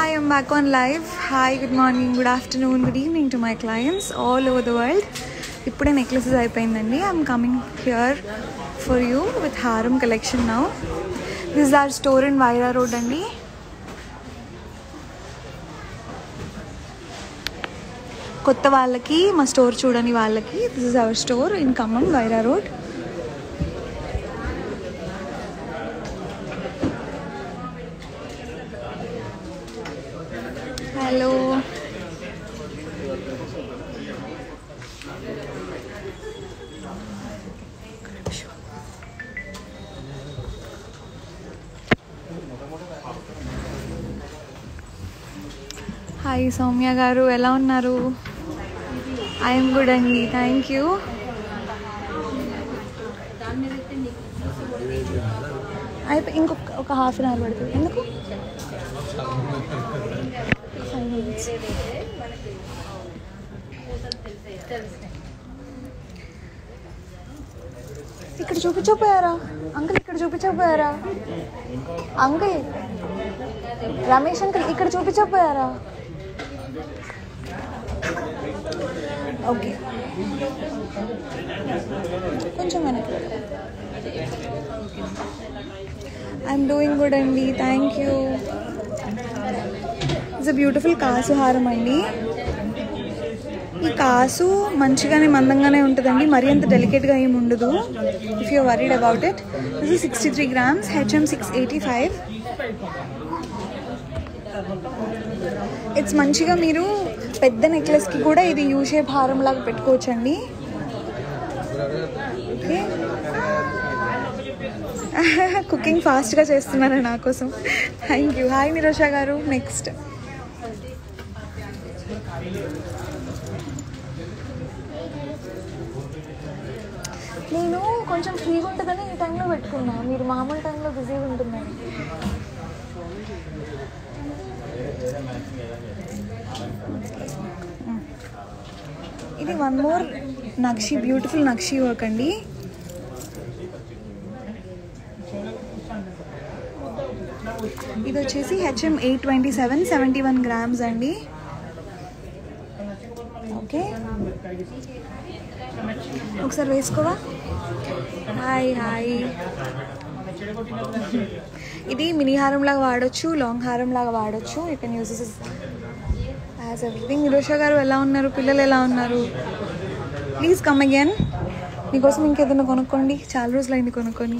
Hi, I'm back on live. Hi, good morning, good afternoon, good evening to my clients all over the world. ఇప్పుడే necklaces అయిపోయిందండి I'm coming here for you with హారం collection now this our store in Wyra road అండి కొత్త వాళ్ళకి మా store చూడని వాళ్ళకి this is our store in Khammam Wyra road hello hi Soumya garu ఎలా ఉన్నారు ఐఎమ్ గుడ్ అండి థ్యాంక్ యూ అయిపోయి ఇంకొక ఒక హాఫ్ అన్ అవర్ పడుతుంది ఎందుకు ఫైవ్ మినిట్స్ ఇక్కడ చూపించకపోయారా అంకుల్ ఇక్కడ చూపించకపోయారా అంకుల్ రమేష్ అంకుల్ ఇక్కడ చూపించకపోయారా ఓకే కొంచెం వెనక్కి ఐఎమ్ డూయింగ్ గుడ్ అండి thank you it's a beautiful కాసు హారం అండి ఈ కాసు మంచిగానే మందంగానే ఉంటుందండి మరీ అంత డెలికేట్గా ఏమి ఉండదు if you worried about it this sixty three grams HM six eighty five it's మంచిగా మీరు పెద్ద నెక్లెస్కి కూడా ఇది యూ షేప్ హారం లాగా పెట్టుకోవచ్చండి ఓకే కుకింగ్ ఫాస్ట్గా చేస్తున్నారా నా కోసం థ్యాంక్ యూ హాయ్ నిరోష గారు నెక్స్ట్ నేను కొంచెం ఫ్రీగా ఉంటుందని ఈ టైంలో పెట్టుకున్నా మీరు మామూలు టైంలో బిజీగా ఉంటుందని ఇది వన్ మోర్ నక్షి బ్యూటిఫుల్ నక్షి వర్క్ అండి ఇది వచ్చేసి HM eight twenty seven seventy one grams అండి ఓకే ఒకసారి వేసుకోవా హాయ్ హాయ్ ఇది మినీ హారం లాగా వాడచ్చు లాంగ్ హారం లాగా వాడచ్చు you can use this as everything Nirosha garu ఎలా ఉన్నారు పిల్లలు ఎలా ఉన్నారు ప్లీజ్ కమ్ అగైన్ మీకోసం ఇంకేదైనా కొనుక్కోండి చాలా రోజులు అయింది కొనుక్కొని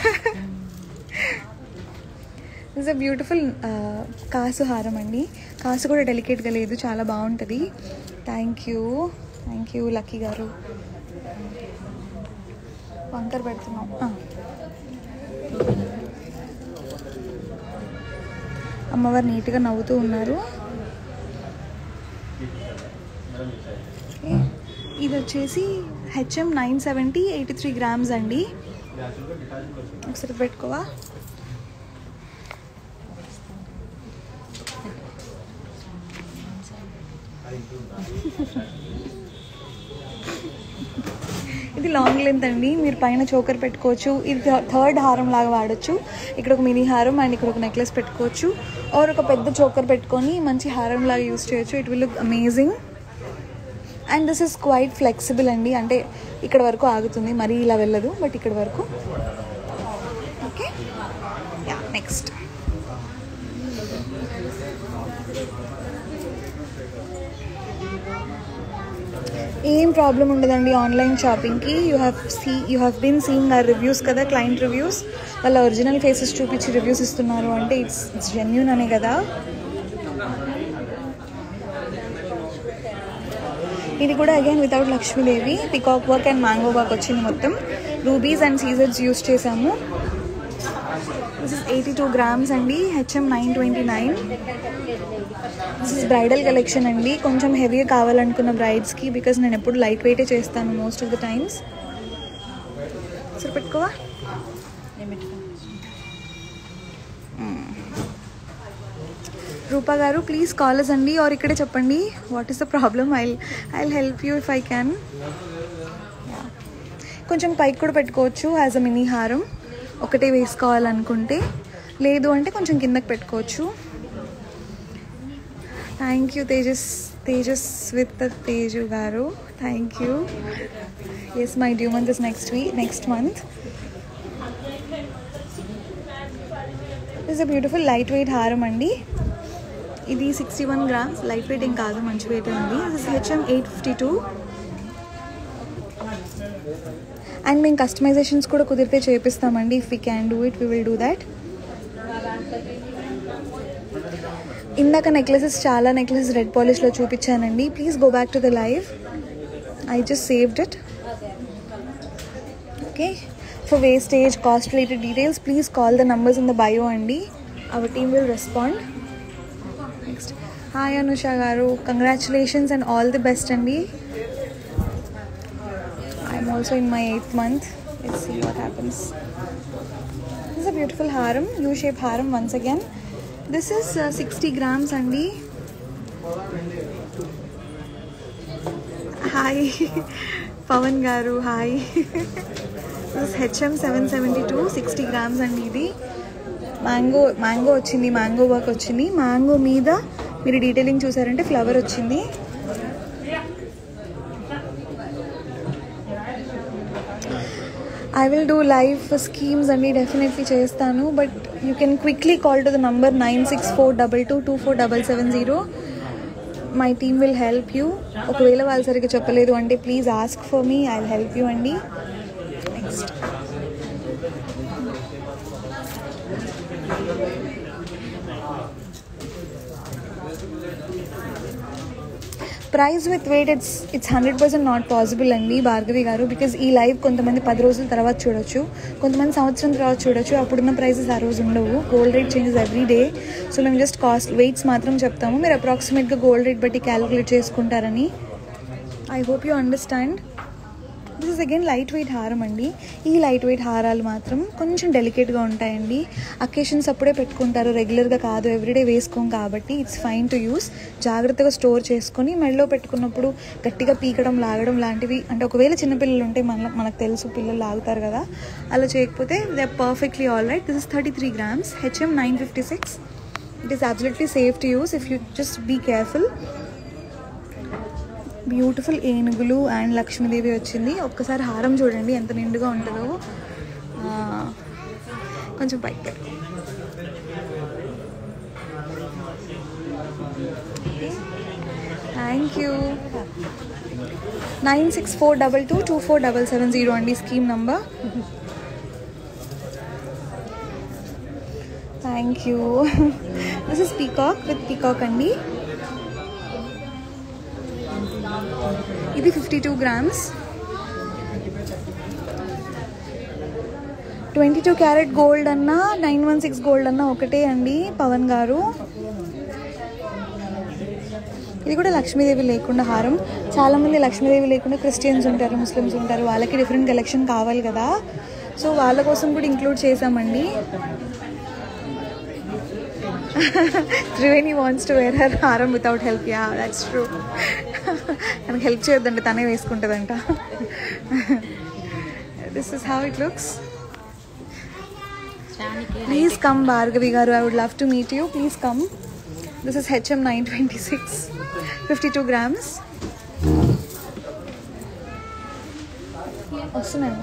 ఇట్స్ అ బ్యూటిఫుల్ కాసు హారం అండి కాసు కూడా డెలికేట్గా లేదు చాలా బాగుంటుంది thank you thank you Lucky garu వంకర పెడుతున్నాం ఆ. అమ్మవారు నీట్గా నవ్వుతూ ఉన్నారు ఓకే. ఇది వచ్చేసి HM nine seventy eighty three grams అండి ఒకసారి పెట్టుకోవా ఇది లాంగ్ లెంత్ అండి మీరు పైన చోకర్ పెట్టుకోవచ్చు ఇది థర్డ్ హారం లాగా వాడచ్చు ఇక్కడ ఒక మినీ హారం అండ్ ఇక్కడ ఒక నెక్లెస్ పెట్టుకోవచ్చు ఆర్ ఒక పెద్ద చోకర్ పెట్టుకొని మంచి హారం లాగా యూస్ చేయొచ్చు it will look amazing and this is quite flexible అండి అంటే ఇక్కడ వరకు ఆగుతుంది మరీ ఇలా వెళ్ళదు బట్ ఇక్కడ వరకు ఓకే యా నెక్స్ట్ ఏం ప్రాబ్లం ఉండదండి ఆన్లైన్ షాపింగ్కి you have see you have been seeing ఆ రివ్యూస్ కదా క్లయింట్ రివ్యూస్ వాళ్ళ ఒరిజినల్ ఫేసెస్ చూపించి రివ్యూస్ ఇస్తున్నారు అంటే ఇట్స్ ఇట్స్ జెన్యున్ అనే కదా ఇది కూడా again without Lakshmidevi peacock work and mango work వచ్చింది మొత్తం రూబీస్ అండ్ సీజర్స్ యూస్ చేసాము this is eighty two grams అండి HM nine twenty nine this is bridal collection అండి కొంచెం హెవీ కావాలనుకున్న బ్రైడ్స్కి బికాస్ నేను ఎప్పుడు లైట్ వెయిటే చేస్తాను మోస్ట్ ఆఫ్ ద టైమ్స్ సరే పెట్టుకోవా రూపా గారు ప్లీజ్ కాలర్స్ అండి ఆర్ ఇక్కడే చెప్పండి what is the problem I I help you if I can కొంచెం పైకి కూడా పెట్టుకోవచ్చు యాజ్ అ మినీ హారం ఒకటే వేసుకోవాలనుకుంటే లేదు అంటే కొంచెం కిందకి పెట్టుకోవచ్చు thank you Tejas Tejas with Teju garu thank you yes my due month is next week next month is a beautiful light weight హారం అండి ఇది sixty one grams lightweight ఏం కాదు మంచి వెయిట్ ఉంది this HM eight fifty two and మేము customisations కూడా కుదిరితే చేపిస్తామండి if we can do it we will do that ఇందాక నెక్లెసెస్ చాలా నెక్లెసెస్ రెడ్ పాలిష్లో చూపించానండి please go back to the live I just saved it okay for wastage cost related details please call the numbers in the bio అండి our team will respond next hi Anusha garu congratulations and all the best అండి I'm also in my eighth month let's see what happens this a beautiful హారం U shape హారం once again this is sixty grams అండి hi Pavan garu hi this HM seven seventy two sixty grams అండి ఇది mango mango వచ్చింది mango work వచ్చింది mango మీద మీరు detailing చూసారంటే ఫ్లవర్ వచ్చింది I will do live schemes అన్ని డెఫినెట్లీ చేస్తాను but you can quickly call to the number nine six four double two two four double seven zero my team will help you ఒకవేళ వాళ్ళు సరిగ్గా చెప్పలేదు అంటే please ask for me I will help you అండి next price with weight it's it's hundred percent not possible అండి భార్గవి గారు because ఈ live కొంతమంది పది రోజుల తర్వాత చూడొచ్చు కొంతమంది సంవత్సరం తర్వాత చూడొచ్చు అప్పుడున్న ప్రైసెస్ ఆ రోజు ఉండవు gold rate changes every day so మేము జస్ట్ కాస్ట్ వెయిట్స్ మాత్రం చెప్తాము మీరు అప్రాక్సిమేట్గా గోల్డ్ రేట్ బట్టి క్యాలిక్యులేట్ చేసుకుంటారని I hope you understand this is again light wait హారం అండి ఈ లైట్ వెయిట్ హారాలు మాత్రం కొంచెం డెలికేట్గా ఉంటాయండి అకేషన్స్ అప్పుడే పెట్టుకుంటారు రెగ్యులర్గా కాదు ఎవ్రీడే వేసుకోం కాబట్టి ఇట్స్ ఫైన్ టు యూస్ జాగ్రత్తగా స్టోర్ చేసుకొని మెడలో పెట్టుకున్నప్పుడు గట్టిగా పీకడం లాగడం లాంటివి అంటే ఒకవేళ చిన్నపిల్లలు ఉంటే మన మనకు తెలుసు పిల్లలు లాగుతారు కదా అలా చేయకపోతే they are perfectly all right this is thirty three grams HM nine fifty six it is absolutely safe to use if you just be careful beautiful ఏనుగులు అండ్ లక్ష్మీదేవి వచ్చింది ఒక్కసారి హారం చూడండి ఎంత నిండుగా ఉంటుందో ఆ, కొంచెం పైకి పెట్టు thank you nine six four double two two four double seven zero అండి scheme number thank you this is peacock with peacock అండి ఇది fifty two grams twenty two carat gold అన్నా నైన్ వన్ సిక్స్ గోల్డ్ అన్నా ఒకటే అండి పవన్ గారు ఇది కూడా లక్ష్మీదేవి లేకుండా హారం చాలామంది లక్ష్మీదేవి లేకుండా క్రిస్టియన్స్ ఉంటారు ముస్లిమ్స్ ఉంటారు వాళ్ళకి డిఫరెంట్ కలెక్షన్ కావాలి కదా సో వాళ్ళ కోసం కూడా ఇంక్లూడ్ చేసామండి Triveni wants to wear her haram without help yeah that's true తనకు హెల్ప్ చేయొద్దండి తనే వేసుకుంటుందంట this is how it looks please come Bhargavi garu I would love to meet you please come this is HM nine twenty six fifty two grams వస్తున్నాను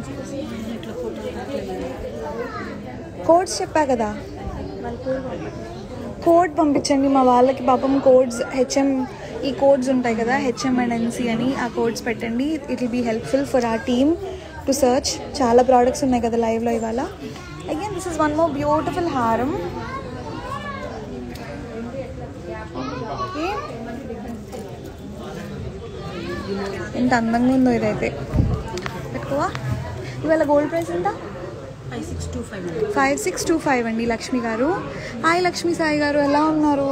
codes చెప్పా కదా code పంపించండి మా వాళ్ళకి పాపం కోడ్స్ హెచ్ఎం ఈ కోడ్స్ ఉంటాయి కదా హెచ్ఎం అండ్ ఎన్సీ అని ఆ కోడ్స్ పెట్టండి it will be helpful for a team to search చాలా ప్రోడక్ట్స్ ఉన్నాయి కదా లైవ్లో ఇవాళ again this is one more beautiful haram Okay. ఎంత అందంగా ఉందో ఇదైతే పెట్టుకోవా ఇవాళ గోల్డ్ ప్రైస్ ఎంత five six two five five six two five అండి లక్ష్మి గారు హాయ్ లక్ష్మి సాయి గారు ఎలా ఉన్నారు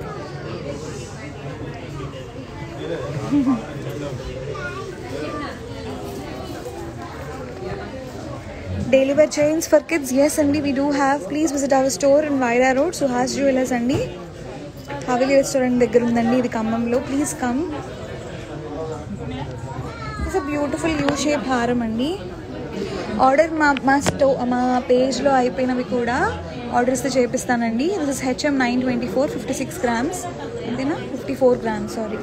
daily wear chains for kids yes అండి we do have please visit our store in Wyra road Suhas jewellers అండి హవేలీ రెస్టారెంట్ దగ్గర ఉందండి ఇది ఖమ్మంలో please come it's a beautiful U shape haram అండి ఆర్డర్ మా మా స్టో మా పేజ్లో అయిపోయినవి కూడా ఆర్డర్ ఇస్తే చేపిస్తానండి this is HM nine twenty four fifty six grams అంతేనా fifty four grams sorry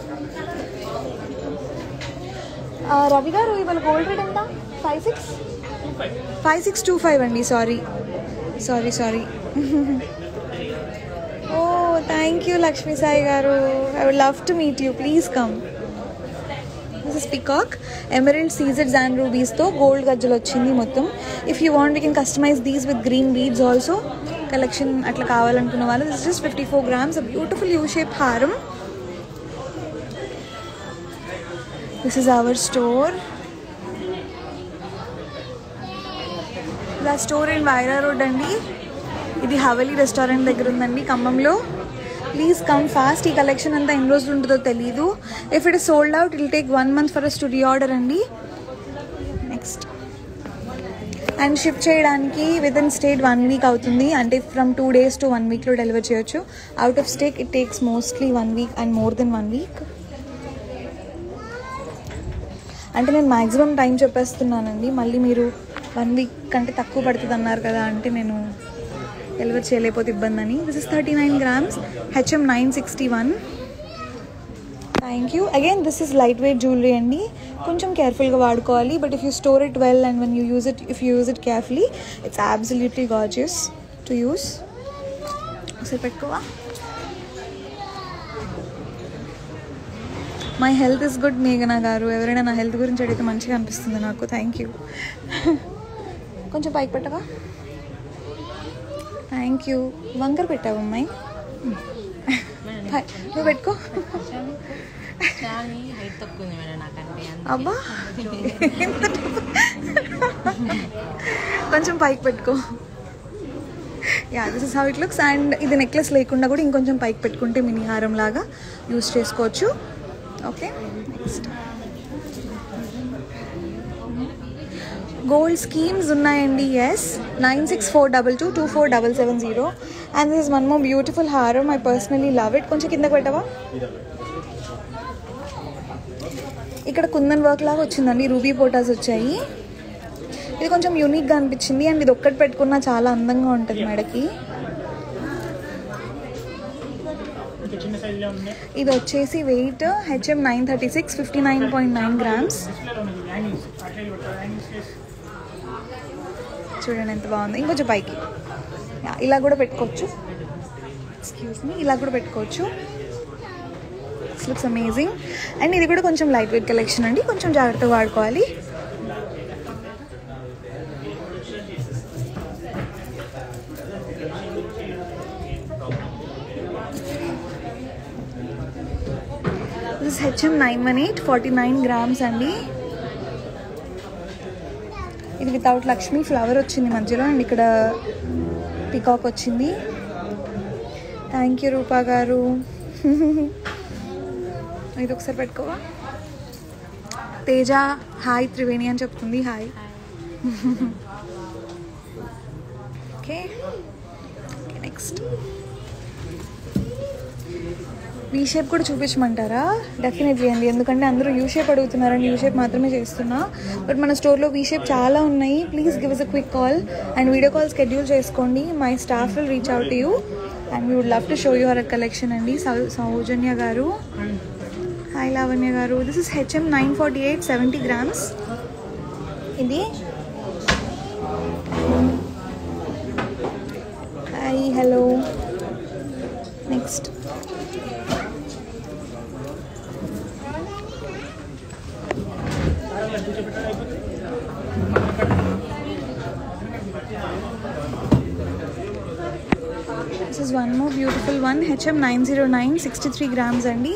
Ravi garu ఇవాళ గోల్డ్ రేట్ ఎంత five six five six two five అండి sorry sorry sorry oh thank you Lakshmi Sai garu I would love to meet you please come this is peacock emerald సీజెడ్స్ and రూబీస్తో gold గజ్జలు వచ్చింది మొత్తం if you want we can customise these with green beads also collection అట్లా కావాలనుకున్న వాళ్ళు this just fifty four grams beautiful U shape haram this is our store the store in Wyra road అండి ఇది హవలీ రెస్టారెంట్ దగ్గర ఉందండి ఖమ్మంలో ప్లీజ్ కమ్ ఫాస్ట్ ఈ collection అంతా ఎన్ని రోజులు ఉంటుందో తెలీదు if it is sold out it'll take one month for us to reorder అండి నెక్స్ట్ అండ్ షిప్ చేయడానికి within state one week అవుతుంది అంటే from two days to one వీక్లో డెలివర్ చేయొచ్చు out of state it takes mostly one week and more than one week అంటే నేను maximum time చెప్పేస్తున్నానండి మళ్ళీ మీరు వన్ వీక్ కంటే తక్కువ పడుతుంది అన్నారు కదా అంటే నేను డెలివర్ చేయలేకపోతే ఇబ్బంది అని this is thirty nine grams HM nine sixty one thank you again this is light weight jewellery అండి కొంచెం కేర్ఫుల్గా వాడుకోవాలి but if you store it well and when you use it if you use it carefully it's absolutely gorgeous to use ఒకసారి పెట్టుకోవా my health is good మేఘనా గారు ఎవరైనా నా health గురించి అడిగితే మంచిగా అనిపిస్తుంది నాకు థ్యాంక్ యూ కొంచెం పైకి పెట్టవా థ్యాంక్ యూ వంకర పెట్టావు అమ్మాయి పై- నువ్వు పెట్టుకో కానీ హైట్ తక్కువ ఉంది మేడం నాకంటే అందుకే. అబ్బా ఎంత కొంచెం పైకి పెట్టుకో yeah this is how it looks and ఇది నెక్లెస్ లేకుండా కూడా ఇంకొంచెం పైకి పెట్టుకుంటే మినీ హారం లాగా యూస్ చేసుకోవచ్చు ఓకే నెక్స్ట్ గోల్డ్ స్కీమ్స్ ఉన్నాయండి yes nine six four double two two four double seven zero and this one more beautiful haram I personally love it కొంచెం కింద పెట్టవా ఇక్కడ కుందన్ వర్క్ లాగా వచ్చిందండి రూబీ పోటాస్ వచ్చాయి ఇది కొంచెం యూనిక్గా అనిపించింది అండ్ ఇది ఒక్కటి పెట్టుకున్నా చాలా అందంగా ఉంటుంది మెడకి ఇది వచ్చేసి weight HM nine thirty six fifty nine point nine grams చూడండి ఎంత బాగుంది ఇంకొంచెం పైకి యా, ఇలా కూడా పెట్టుకోవచ్చు ఎక్స్క్యూజ్ మీ ఇలా కూడా పెట్టుకోవచ్చు లుక్స్ అమేజింగ్ అండ్ ఇది కూడా కొంచెం లైట్ వెయిట్ కలెక్షన్ అండి కొంచెం జాగ్రత్తగా వాడుకోవాలి this HM nine one eight forty nine grams అండి ఇది వితౌట్ లక్ష్మి ఫ్లవర్ వచ్చింది మధ్యలో అండ్ ఇక్కడ పికాక్ వచ్చింది థ్యాంక్ యూ రూపా గారు ఇది ఒకసారి పెట్టుకోవా తేజ హాయ్ త్రివేణి అని చెప్తుంది hi okay next V shape కూడా చూపించమంటారా డెఫినెట్లీ అండి ఎందుకంటే అందరూ యూ షేప్ అడుగుతున్నారని యూ షేప్ మాత్రమే చేస్తున్నా బట్ మన స్టోర్లో వీ షేప్ చాలా ఉన్నాయి please give us a quick call and video call schedule చేసుకోండి my staff will reach out you and we would love to show you our collection అండి సౌ- Soujanya garu hi Lavanya garu this is HM nine forty eight seventy grams ఇది hi hello next this is one more beautiful one HM nine zero nine sixty three grams అండి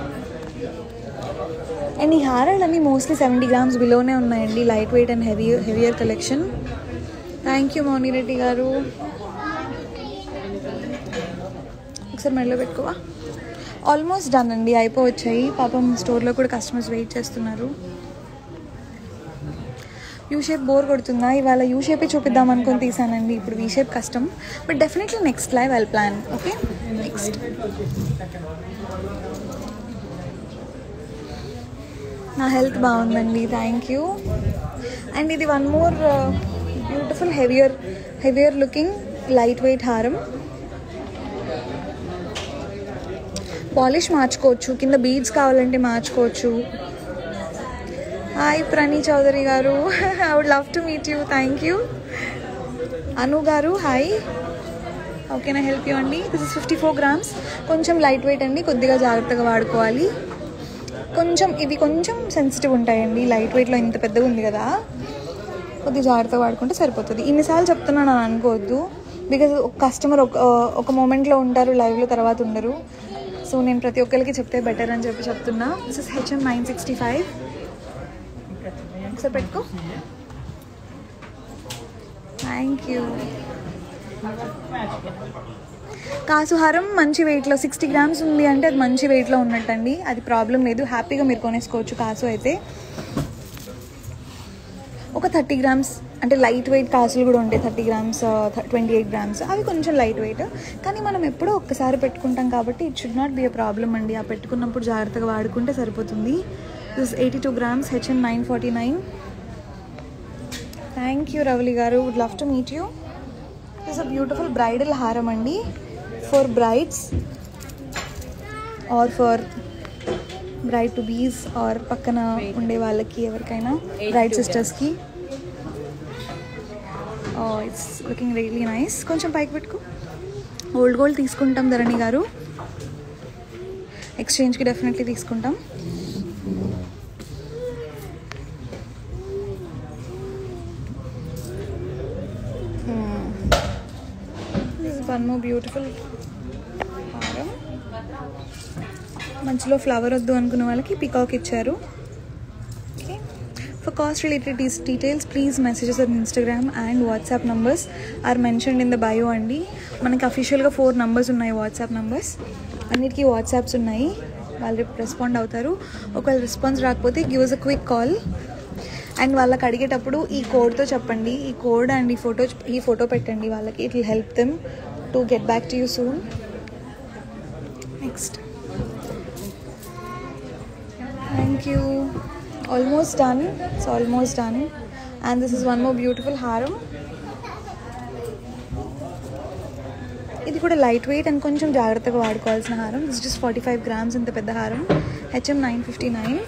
and ఈ హారాలన్నీ mostly seventy grams బిలోనే ఉన్నాయండి light weight and heavy heavier collection thank you Mouni Reddy garu ఒకసారి మెడలో పెట్టుకోవా almost done అండి అయిపోవచ్చాయి పాపం స్టోర్లో కూడా కస్టమర్స్ వెయిట్ చేస్తున్నారు యూ షేప్ బోర్ కొడుతుందా ఇవాళ యూ షేపే చూపిద్దాం అనుకొని తీసానండి ఇప్పుడు వీ షేప్ కష్టం but definitely next live we'll plan okay next నా హెల్త్ బాగుందండి థ్యాంక్ యూ అండ్ ఇది one more beautiful heavier heavier looking light wait haram polish మార్చుకోవచ్చు కింద బీడ్స్ కావాలంటే మార్చుకోవచ్చు hi Prani Chowdary garu I would love to meet you thank you Anu garu hi okay నా help you అండి this is fifty four grams కొంచెం light weight అండి కొద్దిగా జాగ్రత్తగా వాడుకోవాలి కొంచెం ఇవి కొంచెం సెన్సిటివ్ ఉంటాయండి లైట్ వెయిట్లో ఇంత పెద్దగా ఉంది కదా కొద్దిగా జాగ్రత్తగా వాడుకుంటే సరిపోతుంది ఇన్నిసార్లు చెప్తున్నాను అని అనుకోవద్దు బికాజ్ ఒక కస్టమర్ ఒక ఒక మూమెంట్లో ఉంటారు లైవ్లో తర్వాత ఉండరు సో నేను ప్రతి ఒక్కరికి చెప్తే బెటర్ అని చెప్పి చెప్తున్నా this is HM nine sixty five ఒకసారి పెట్టుకో థ్యాంక్ యూ కాసుహారం మంచి వెయిట్లో సిక్స్టీ గ్రామ్స్ ఉంది అంటే అది మంచి వెయిట్లో ఉన్నట్టండి అది ప్రాబ్లం లేదు హ్యాపీగా మీరు కొనేసుకోవచ్చు కాసు అయితే ఒక థర్టీ గ్రామ్స్ అంటే లైట్ వెయిట్ కాసులు కూడా ఉంటాయి thirty grams twenty eight grams అవి కొంచెం లైట్ వెయిట్ కానీ మనం ఎప్పుడో ఒక్కసారి పెట్టుకుంటాం కాబట్టి it should not be a problem అండి ఆ పెట్టుకున్నప్పుడు జాగ్రత్తగా వాడుకుంటే సరిపోతుంది this eighty two grams HM nine forty nine thank you Ravali garu would love to meet you is a beautiful bridal haram అండి for brides or for bride to bes or పక్కన ఉండే వాళ్ళకి ఎవరికైనా బ్రైడ్ సిస్టర్స్కి ఇట్స్ లుకింగ్ రియలీ నైస్ కొంచెం పైకి పెట్టుకో old gold తీసుకుంటాం ధరణి గారు ఎక్స్చేంజ్కి డెఫినెట్లీ తీసుకుంటాం వన్ మోర్ బ్యూటిఫుల్ హారం మంచిలో ఫ్లవర్ వద్దు అనుకున్న వాళ్ళకి పికాక్ ఇచ్చారు okay for cost related details please messages on Instagram and WhatsApp numbers are mentioned in the bio అండి మనకి అఫీషియల్గా ఫోర్ నంబర్స్ ఉన్నాయి వాట్సాప్ నంబర్స్ అన్నిటికీ వాట్సాప్స్ ఉన్నాయి వాళ్ళు రెస్పాండ్ అవుతారు ఒకవేళ రెస్పాన్స్ రాకపోతే give a quick call and వాళ్ళకి అడిగేటప్పుడు ఈ కోడ్తో చెప్పండి ఈ కోడ్ అండ్ ఈ ఫోటో ఈ ఫోటో పెట్టండి వాళ్ళకి it will help them to get back to you soon next thank you almost done it's almost done and this is one more beautiful haram ఇది కూడా లైట్ వెయిట్ అండ్ కొంచెం జాగ్రత్తగా వాడుకోవాల్సిన హారం this just forty five grams ఇంత పెద్ద హారం HM nine fifty nine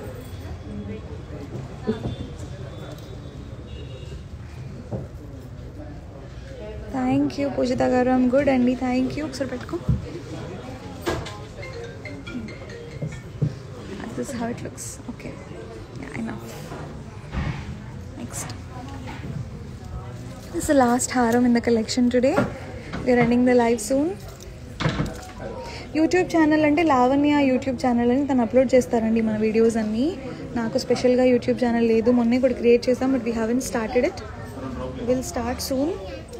thank you Poojitha garu I'm good అండి థ్యాంక్ యూ ఒకసారి పెట్టుకో this how it looks okay I know next this last haram in the collection today we're running the live soon YouTube channel అంటే Lavanya YouTube channel అని తను upload చేస్తారండి మన videos అన్నీ నాకు స్పెషల్గా యూట్యూబ్ ఛానల్ లేదు మొన్నే కూడా క్రియేట్ చేసాం but we haven't started it will start soon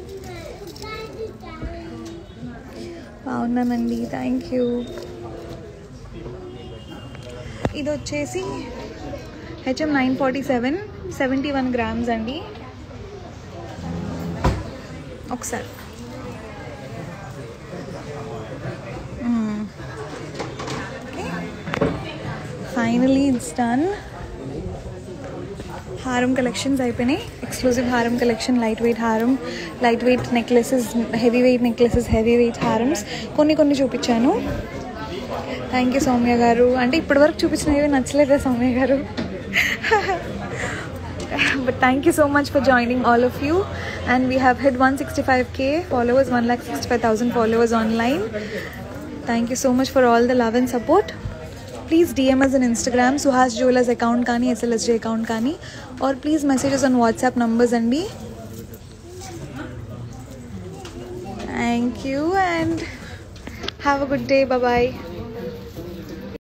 బాగున్నానండి థ్యాంక్ యూ ఇది వచ్చేసి HM nine forty seven seventy one grams అండి ఒకసారి finally it's done haram collections అయిపోయినాయి exclusive haram collection light wait haram light weight necklaces heavy weight necklaces heavy weight harams కొన్ని కొన్ని చూపించాను thank you Soumya గారు అంటే ఇప్పటివరకు చూపించినవి నచ్చలేదా Soumya garu but thank you so much for joining all of you and we have had one sixty five K followers one lakh sixty five thousand followers online thank you so much for all the love and support please DM us on Instagram Suhas jewellers account కానీ SLSJ account కానీ or please messages on WhatsApp numbers అండి thank you and have a good day bye